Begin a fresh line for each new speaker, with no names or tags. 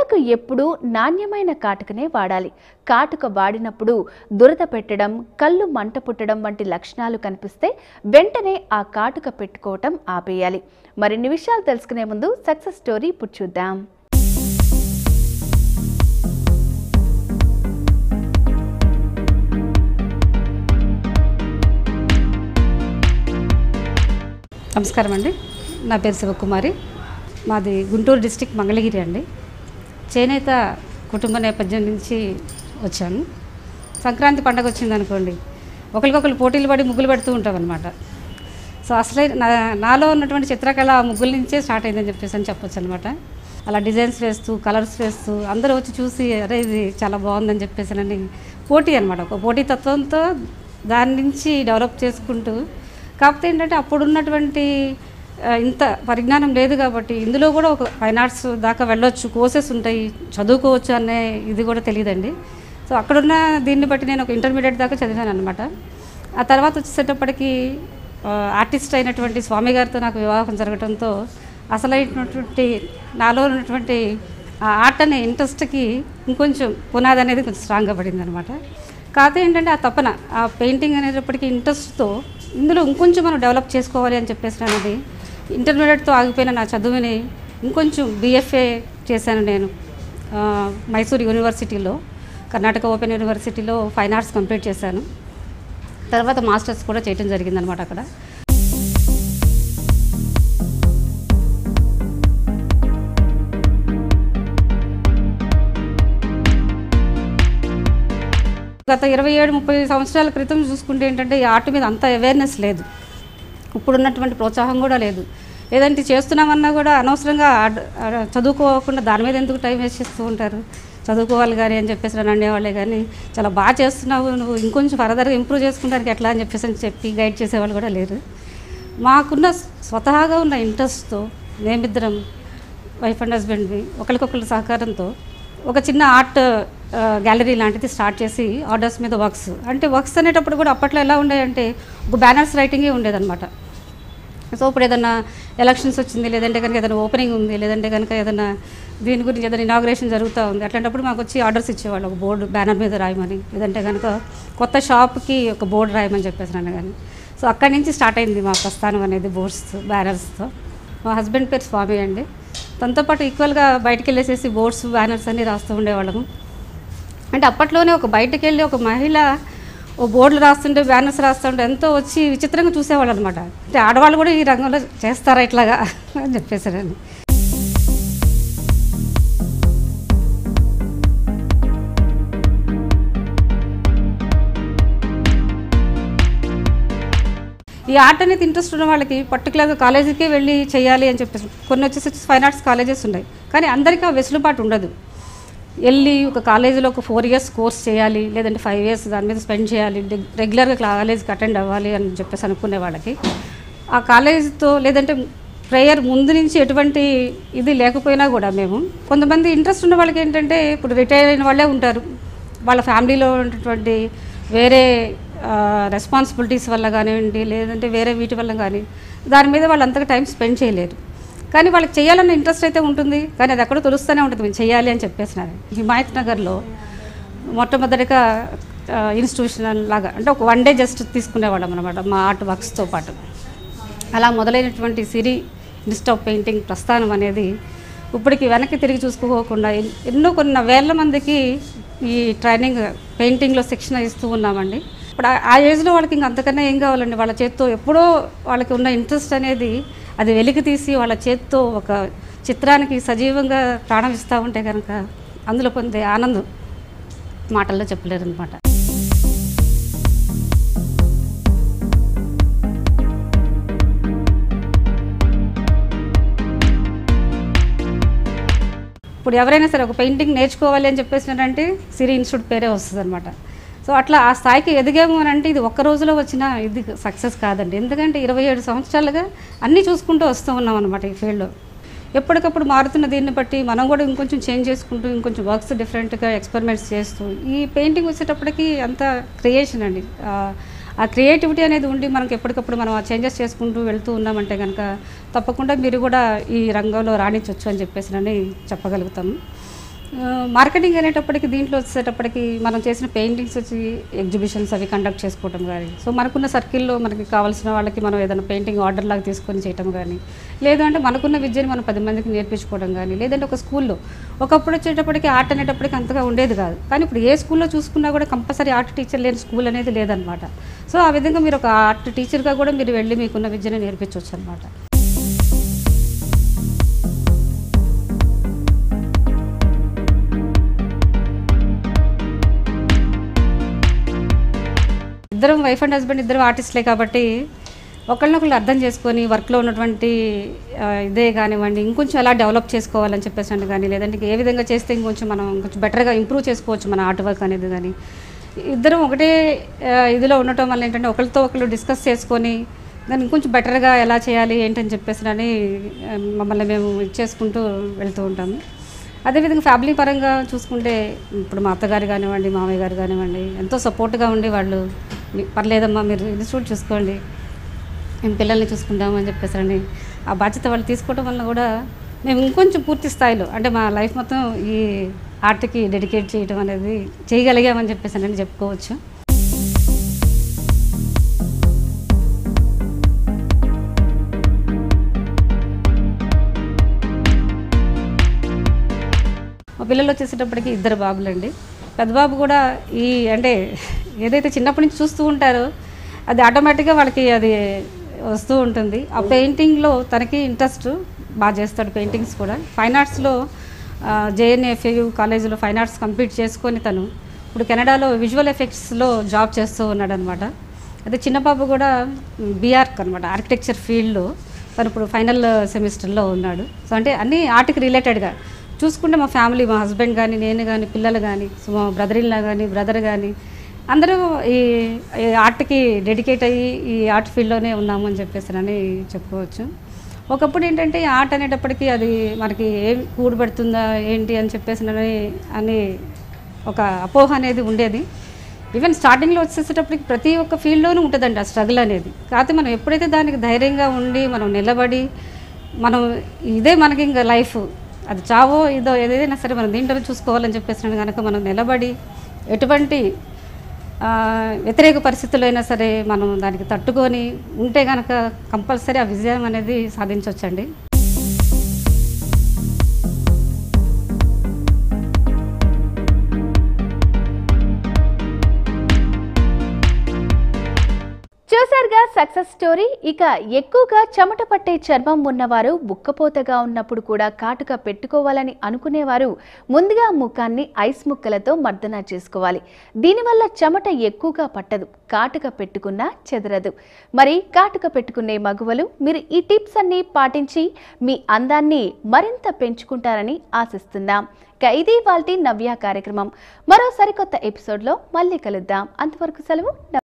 వంటకు ఎప్పుడూ నాణ్యమైన కాటుకనే వాడాలి కాటుక వాడినప్పుడు దురద పెట్టడం కళ్ళు మంట పుట్టడం వంటి లక్షణాలు కనిపిస్తే వెంటనే ఆ కాటుక పెట్టుకోవటం ఆపేయాలి మరిన్ని విషయాలు తెలుసుకునే ముందు సక్సెస్ స్టోరీ ఇప్పుడు చూద్దాం
నమస్కారం అండి నా పేరు శివకుమారి మాది గుంటూరు డిస్టిక్ మంగళగిరి అండి చేనేత కుటుంబ నేపథ్యం నుంచి వచ్చాను సంక్రాంతి పండగ వచ్చిందనుకోండి ఒకరికొకరు పోటీలు పడి ముగ్గులు పెడుతూ ఉంటాం అనమాట సో అసలే నా నాలో ఉన్నటువంటి చిత్రకళ ఆ ముగ్గుల నుంచే స్టార్ట్ అయిందని చెప్పేసి అని చెప్పొచ్చు అనమాట అలా డిజైన్స్ వేస్తూ కలర్స్ వేస్తూ అందరూ వచ్చి చూసి అరే ఇది చాలా బాగుందని చెప్పేసి అని పోటీ అనమాట ఒక పోటీ తత్వంతో దాని నుంచి డెవలప్ చేసుకుంటూ కాకపోతే ఏంటంటే అప్పుడు ఉన్నటువంటి ఆ, ఇంత పరిజ్ఞానం లేదు కాబట్టి ఇందులో కూడా ఒక ఫైన్ ఆర్ట్స్ దాకా వెళ్ళొచ్చు కోర్సెస్ ఉంటాయి చదువుకోవచ్చు అనే ఇది కూడా తెలియదండి సో అక్కడున్న దీన్ని బట్టి నేను ఒక ఇంటర్మీడియట్ దాకా చదివాను అనమాట ఆ తర్వాత వచ్చేసేటప్పటికి ఆ, ఆర్టిస్ట్ అయినటువంటి స్వామి గారితో నాకు వివాహం జరగడంతో అసలైనటువంటి నాలో ఉన్నటువంటి ఆ ఆర్ట్ అనే ఇంట్రెస్ట్కి ఇంకొంచెం పునాది అనేది కొంచెం స్ట్రాంగ్గా పడింది అనమాట కాకపోతే ఏంటంటే ఆ తపన ఆ పెయింటింగ్ అనేటప్పటికీ ఇంట్రెస్ట్తో ఇందులో ఇంకొంచెం మనం డెవలప్ చేసుకోవాలి అని చెప్పేసి అనేది ఇంటర్మీడియట్తో ఆగిపోయిన నా చదువుని ఇంకొంచెం బీఎఫ్ఏ చేశాను నేను ఆ, మైసూర్ యూనివర్సిటీలో కర్ణాటక ఓపెన్ యూనివర్సిటీలో ఫైన్ ఆర్ట్స్ కంప్లీట్ చేశాను తర్వాత మాస్టర్స్ కూడా చేయడం జరిగిందనమాట అక్కడ గత ఇరవై ఏడు ముప్పై సంవత్సరాల క్రితం చూసుకుంటే ఏంటంటే ఈ ఆర్ట్ మీద అంత అవేర్నెస్ లేదు ఇప్పుడు ఉన్నటువంటి ప్రోత్సాహం కూడా లేదు లేదంటే చేస్తున్నామన్నా కూడా అనవసరంగా ఆడ్- ఆడ- చదువుకోకుండా దాని మీద ఎందుకు టైం వేస్ట్ చేస్తూ ఉంటారు చదువుకోవాలి కానీ అని చెప్పేసి నన్ను అనేవాళ్ళే కానీ చాలా బాగా చేస్తున్నావు నువ్వు ఇంకొంచెం ఫర్దర్గా ఇంప్రూవ్ చేసుకుంటానికి ఎట్లా అని చెప్పేసి అని చెప్పి గైడ్ చేసేవాళ్ళు కూడా లేరు మాకున్న స్వతహాగా ఉన్న ఇంట్రెస్ట్తో మేమిద్దరం వైఫ్ అండ్ హస్బెండ్వి ఒకరికొకరి సహకారంతో ఒక చిన్న ఆర్ట్ ఆ, గ్యాలరీ లాంటిది స్టార్ట్ చేసి ఆర్డర్స్ మీద వర్క్స్ అంటే వర్క్స్ అనేటప్పుడు కూడా అప్పట్లో ఎలా ఉండేయంటే ఒక బ్యానర్స్ రైటింగే ఉండేదన్నమాట సో ఇప్పుడు ఏదైనా ఎలక్షన్స్ వచ్చింది లేదంటే కనుక ఏదైనా ఓపెనింగ్ ఉంది లేదంటే కనుక ఏదైనా దీని గురించి ఏదైనా ఇనాగ్రేషన్ జరుగుతూ ఉంది అట్లాంటప్పుడు మాకు వచ్చి ఆర్డర్స్ ఇచ్చేవాళ్ళు ఒక బోర్డు బ్యానర్ మీద రాయమని లేదంటే కనుక కొత్త షాప్కి ఒక బోర్డు రాయమని చెప్పేసి నన్ను కానీ సో అక్కడి నుంచి స్టార్ట్ అయింది మా ప్రస్థానం అనేది బోర్డ్స్ బ్యానర్స్తో మా హస్బెండ్ పేరు స్వామి అండి తనతో పాటు ఈక్వల్గా బయటికి వెళ్ళేసేసి బోర్డ్స్ బ్యానర్స్ అన్నీ రాస్తూ ఉండేవాళ్ళము అంటే అప్పట్లోనే ఒక బయటకు వెళ్ళి ఒక మహిళ ఓ బోర్డులు రాస్తుంటే బ్యానర్స్ రాస్తుంటే ఎంతో వచ్చి విచిత్రంగా చూసేవాళ్ళు అనమాట అంటే ఆడవాళ్ళు కూడా ఈ రంగంలో చేస్తారా ఇట్లాగా అని చెప్పేసారని ఈ ఆర్ట్ అనేది ఇంట్రెస్ట్ ఉన్న వాళ్ళకి పర్టికులర్గా కాలేజీకే వెళ్ళి చేయాలి అని చెప్పేసి కొన్ని వచ్చేసి ఫైన్ ఆర్ట్స్ కాలేజెస్ ఉన్నాయి కానీ అందరికీ ఆ వెసులుబాటు ఉండదు వెళ్ళి ఒక కాలేజీలో ఒక ఫోర్ ఇయర్స్ కోర్స్ చేయాలి లేదంటే ఫైవ్ ఇయర్స్ దాని మీద స్పెండ్ చేయాలి రెగ్- రెగ్యులర్గా కాలేజీకి అటెండ్ అవ్వాలి అని చెప్పేసి అనుకునే వాళ్ళకి ఆ కాలేజీతో లేదంటే ప్రేయర్ ముందు నుంచి ఎటువంటి ఇది లేకపోయినా కూడా మేము కొంతమంది ఇంట్రెస్ట్ ఉన్న వాళ్ళకి ఏంటంటే ఇప్పుడు రిటైర్ అయిన వాళ్ళే ఉంటారు వాళ్ళ ఫ్యామిలీలో ఉన్నటువంటి వేరే రెస్పాన్సిబిలిటీస్ వల్ల కానివ్వండి లేదంటే వేరే వీటి వల్ల కానీ దాని మీద వాళ్ళు అంతగా టైం స్పెండ్ చేయలేరు కానీ వాళ్ళకి చేయాలన్న ఇంట్రెస్ట్ అయితే ఉంటుంది కానీ అది ఎక్కడో తెలుస్తూనే ఉంటుంది మేము చేయాలి అని చెప్పేసినారు హిమాయత్ నగర్లో మొట్టమొదటిగా ఇన్స్టిట్యూషనల్ లాగా అంటే ఒక వన్ డే జస్ట్ తీసుకునేవాళ్ళం అనమాట మా ఆర్ట్ వర్క్స్తో పాటు అలా మొదలైనటువంటి సిరి ఇన్స్ట్ ఆఫ్ పెయింటింగ్ ప్రస్థానం అనేది ఇప్పటికి వెనక్కి తిరిగి చూసుకోకుండా ఎన్- ఎన్నో కొన్ని వేల మందికి ఈ ట్రైనింగ్ పెయింటింగ్లో శిక్షణ ఇస్తూ ఉన్నామండి ఇప్పుడు ఆ- ఆ ఏజ్లో వాళ్ళకి ఇంక అంతకన్నా ఏం కావాలండి వాళ్ళ చేత్తో ఎప్పుడో వాళ్ళకి ఉన్న ఇంట్రెస్ట్ అనేది అది వెలికి తీసి వాళ్ళ చేత్తో ఒక చిత్రానికి సజీవంగా ప్రాణం ఇస్తూ ఉంటే కనుక అందులో పొందే ఆనందం మాటల్లో చెప్పలేరు అనమాట ఇప్పుడు ఎవరైనా సరే ఒక పెయింటింగ్ నేర్చుకోవాలి అని చెప్పేసినారంటే సిరి ఇన్స్టిట్యూట్ పేరే వస్తుంది అనమాట సో అట్లా ఆ స్థాయికి ఎదిగాము అని అంటే ఇది ఒక్క రోజులో వచ్చిన ఇది సక్సెస్ కాదండి ఎందుకంటే ఇరవై ఏడు సంవత్సరాలుగా అన్నీ చూసుకుంటూ వస్తూ ఉన్నాం అనమాట ఈ ఫీల్డ్లో ఎప్పటికప్పుడు మారుతున్న దీన్ని బట్టి మనం కూడా ఇంకొంచెం చేంజ్ చేసుకుంటూ ఇంకొంచెం వర్క్స్ డిఫరెంట్గా ఎక్స్పెరిమెంట్స్ చేస్తూ ఈ పెయింటింగ్ వచ్చేటప్పటికి అంత క్రియేషన్ అండి ఆ, ఆ క్రియేటివిటీ అనేది ఉండి మనకి ఎప్పటికప్పుడు మనం ఆ చేంజెస్ చేసుకుంటూ వెళ్తూ ఉన్నామంటే కనుక తప్పకుండా మీరు కూడా ఈ రంగంలో రాణించవచ్చు అని చెప్పేసి అని చెప్పగలుగుతాము ఆ, మార్కెటింగ్ అనేటప్పటికి దీంట్లో వచ్చేటప్పటికి మనం చేసిన పెయింటింగ్స్ వచ్చి ఎగ్జిబిషన్స్ అవి కండక్ట్ చేసుకోవటం కానీ సో మనకున్న సర్కిల్లో మనకి కావాల్సిన వాళ్ళకి మనం ఏదైనా పెయింటింగ్ ఆర్డర్ లాగా తీసుకొని చేయటం కానీ లేదంటే మనకున్న విద్యను మనం పది మందికి నేర్పించుకోవడం కానీ లేదంటే ఒక స్కూల్లో ఒకప్పుడు వచ్చేటప్పటికి ఆర్ట్ అనేటప్పటికి అంతగా ఉండేది కాదు కానీ ఇప్పుడు ఏ స్కూల్లో చూసుకున్నా కూడా కంపల్సరీ ఆర్ట్ టీచర్ లేని స్కూల్ అనేది లేదనమాట సో ఆ విధంగా మీరు ఒక ఆర్ట్ టీచర్గా కూడా మీరు వెళ్ళి మీకున్న విద్యను నేర్పించవచ్చు అనమాట ఇద్దరం వైఫ్ అండ్ హస్బెండ్ ఇద్దరు ఆర్టిస్ట్లే కాబట్టి ఒకళ్ళనొకళ్ళు అర్థం చేసుకొని వర్క్లో ఉన్నటువంటి ఆ, ఇదే కానివ్వండి ఇంకొంచెం ఎలా డెవలప్ చేసుకోవాలని చెప్పేసి అంటే కానీ లేదంటే ఏ విధంగా చేస్తే ఇంకొంచెం మనం కొంచెం బెటర్గా ఇంప్రూవ్ చేసుకోవచ్చు మన ఆర్ట్ వర్క్ అనేది కానీ ఇద్దరం ఒకటే ఆ, ఇదిలో ఉండటం వల్ల ఏంటంటే ఒకరితో ఒకరు డిస్కస్ చేసుకొని దాన్ని ఇంకొంచెం బెటర్గా ఎలా చేయాలి ఏంటని చెప్పేసి అని ఆ, మమ్మల్ని మేము ఇచ్చేసుకుంటూ వెళ్తూ ఉంటాము అదేవిధంగా ఫ్యామిలీ పరంగా చూసుకుంటే ఇప్పుడు మా అత్తగారు కానివ్వండి మామయ్య గారు కానివ్వండి ఎంతో సపోర్ట్గా ఉండి వాళ్ళు "మీ- పర్లేదమ్మా మీరు ఇన్స్టిట్యూట్ చూసుకోండి మేము పిల్లల్ని చూసుకుంటాము అని చెప్పేసరని ఆ బాధ్యత వాళ్ళు తీసుకోవడం వల్ల కూడా మేము ఇంకొంచెం పూర్తి స్థాయిలో అంటే మా లైఫ్ మొత్తం ఈ ఆర్ట్కి డెడికేట్ చేయడం అనేది చేయగలిగామని చెప్పేసి అని చెప్పుకోవచ్చు మా పిల్లలు వచ్చేసేటప్పటికి ఇద్దరు బాబులండి పెద్ద బాబు కూడా ఈ అంటే ఏదైతే చిన్నప్పటి నుంచి చూస్తూ ఉంటారో అది ఆటోమేటిక్గా వాళ్ళకి అది వస్తూ ఉంటుంది ఆ పెయింటింగ్లో తనకి ఇంట్రెస్ట్ బాగా చేస్తాడు పెయింటింగ్స్ కూడా ఫైన్ ఆర్ట్స్లో జేఎన్ఎఫ్యు కాలేజీలో ఫైన్ ఆర్ట్స్ కంప్లీట్ చేసుకొని తను ఇప్పుడు కెనడాలో విజువల్ ఎఫెక్ట్స్లో జాబ్ చేస్తూ ఉన్నాడు అనమాట అదే చిన్న బాబు కూడా బీఆర్క్ అనమాట ఆర్కిటెక్చర్ ఫీల్డ్లో తను ఇప్పుడు ఫైనల్ సెమిస్టర్లో ఉన్నాడు సో అంటే అన్నీ ఆర్ట్కి రిలేటెడ్గా చూసుకుంటే మా ఫ్యామిలీ మా హస్బెండ్ కానీ నేను కానీ పిల్లలు కానీ సో మా బ్రదర్ ఇన్లా కానీ బ్రదర్ కానీ అందరూ ఈ ఈ ఆర్ట్కి డెడికేట్ అయ్యి ఈ ఆర్ట్ ఫీల్డ్లోనే ఉన్నాము అని చెప్పేసి అని చెప్పుకోవచ్చు ఒకప్పుడు ఏంటంటే ఈ ఆర్ట్ అనేటప్పటికీ అది మనకి ఏం కూడబెడుతుందా ఏంటి అని చెప్పేసి అని అని ఒక అపోహ అనేది ఉండేది ఈవెన్ స్టార్టింగ్లో వచ్చేసేటప్పటికి ప్రతి ఒక్క ఫీల్డ్లోనూ ఉంటుందండి ఆ స్ట్రగుల్ అనేది కాకపోతే మనం ఎప్పుడైతే దానికి ధైర్యంగా ఉండి మనం నిలబడి మనం ఇదే మనకి ఇంకా లైఫ్ అది చావో ఇదో ఏదైనా సరే మనం దీంట్లో చూసుకోవాలని చెప్పేసి కనుక మనం నిలబడి ఎటువంటి ఆ, వ్యతిరేక పరిస్థితుల్లో అయినా సరే మనం దానికి తట్టుకొని ఉంటే కనుక కంపల్సరీ ఆ విజయం అనేది సాధించవచ్చండి
చూసారుగా సక్సెస్ స్టోరీ ఇక ఎక్కువగా చెమట పట్టే చర్మం ఉన్నవారు బుక్కపోతగా ఉన్నప్పుడు కూడా కాటుక పెట్టుకోవాలని అనుకునేవారు ముందుగా ముఖాన్ని ఐస్ ముక్కలతో మర్దన చేసుకోవాలి దీనివల్ల చెమట ఎక్కువగా పట్టదు కాటుక పెట్టుకున్నా చెదరదు మరి కాటుక పెట్టుకునే మగువలు మీరు ఈ టిప్స్ అన్ని పాటించి మీ అందాన్ని మరింత పెంచుకుంటారని ఆశిస్తున్నాం ఇక ఇది వాళ్ళ నవ్య కార్యక్రమం మరో సరికొత్త ఎపిసోడ్లో మళ్ళీ కలుద్దాం అంతవరకు సెలవు